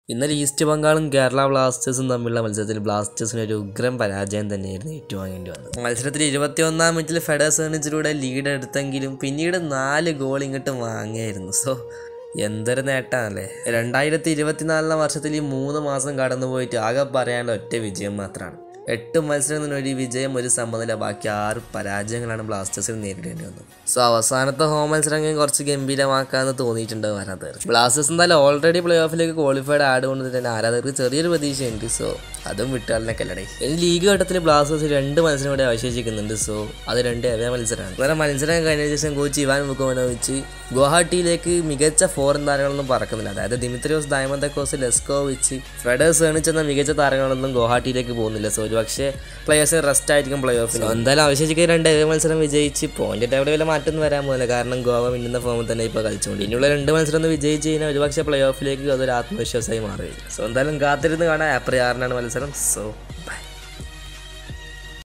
ഇന്നലെ ഈസ്റ്റ് ബംഗാളും കേരള ബ്ലാസ്റ്റേഴ്സും തമ്മിലുള്ള മത്സരത്തിൽ ബ്ലാസ്റ്റേഴ്സിന് ഒരു ഉഗ്രം പരാജയം തന്നെയായിരുന്നു ഏറ്റുവാങ്ങേണ്ടി വന്നത് മത്സരത്തിൽ ഇരുപത്തിയൊന്നാം മിനിറ്റിൽ ഫെഡേഴ്സണിച്ചിലൂടെ ലീഡ് എടുത്തെങ്കിലും പിന്നീട് നാല് ഗോൾ ഇങ്ങോട്ട് വാങ്ങിയായിരുന്നു സോ എന്തൊരു നേട്ടമാണല്ലേ രണ്ടായിരത്തി ഇരുപത്തിനാലിലെ വർഷത്തിൽ ഈ മൂന്ന് മാസം കടന്നുപോയിട്ട് ആകെ പറയാനുള്ള ഒറ്റ വിജയം മാത്രമാണ് എട്ട് മത്സരങ്ങളിൽ ഒരു വിജയം ഒരു സമനില ബാക്കി ആറ് പരാജയങ്ങളാണ് ബ്ലാസ്റ്റേഴ്സിന് നേരിടേണ്ടി വന്നത് സോ അവസാനത്തെ ഹോം മത്സരം കുറച്ച് ഗംഭീരമാക്കാന്ന് തോന്നിയിട്ടുണ്ട് ആരാധകർ ബ്ലാസ്റ്റേഴ്സ് എന്തായാലും ഓൾറെഡി പ്ലേ ഓഫിലേക്ക് ക്വാളിഫൈഡ് ആഡ് കൊണ്ട് തന്നെ ആരാധകർക്ക് ചെറിയൊരു പ്രതീക്ഷയുണ്ട് സോ അതും വിട്ടാലിനൊക്കെ അല്ലടേ ഇനി ലീഗ് ഘട്ടത്തിൽ ബ്ലാസ്റ്റേഴ്സ് രണ്ട് മത്സരം കൂടെ അവശേഷിക്കുന്നുണ്ട് സോ അത് രണ്ട് ഏവേ മത്സരമാണ് വേറെ മത്സരം കഴിഞ്ഞ ശേഷം കോച്ച് ഇവാൻ മുക്കോവനോവിച്ച് ഗുവാഹട്ടിയിലേക്ക് മികച്ച ഫോറിൻ താരങ്ങളൊന്നും പറക്കുന്നില്ല അതായത് ദിമിത്രിയോസ് ഡയമന്തക്കോസ് ലെസ്കോവിച്ച് ഫ്രെഡേഴ്സ് എണിച്ചെന്ന മികച്ച താരങ്ങളൊന്നും ഗുവാഹട്ടിയിലേക്ക് പോകുന്നില്ല സോ ഒരുപക്ഷെ പ്ലേയേഴ്സിന് റെസ്റ്റ് ആയിരിക്കും പ്ലേ ഓഫിൽ എന്തായാലും അവശേഷിക്കുന്ന രണ്ട് ഏവേ മത്സരം വിജയിച്ച് പോയിന്റ് അവിടെ വല്ല മാറ്റം വരാൻ പോകുന്നില്ല കാരണം ഗോവ മിന്നുന്ന ഫോമിൽ തന്നെ ഇപ്പോൾ കളിച്ചുകൊണ്ട് ഇനിയുള്ള രണ്ട് മത്സരം ഒന്ന് വിജയിച്ച് കഴിഞ്ഞാൽ ഒരുപക്ഷെ പ്ലേ ഓഫിലേക്ക് അതൊരു ആത്മവിശ്വാസമായി മാറുകയും സോ എന്തായാലും കാത്തിരുന്ന് കാണാൻ ഏപ്രിൽ ആറിനാണ് മത്സരം സോ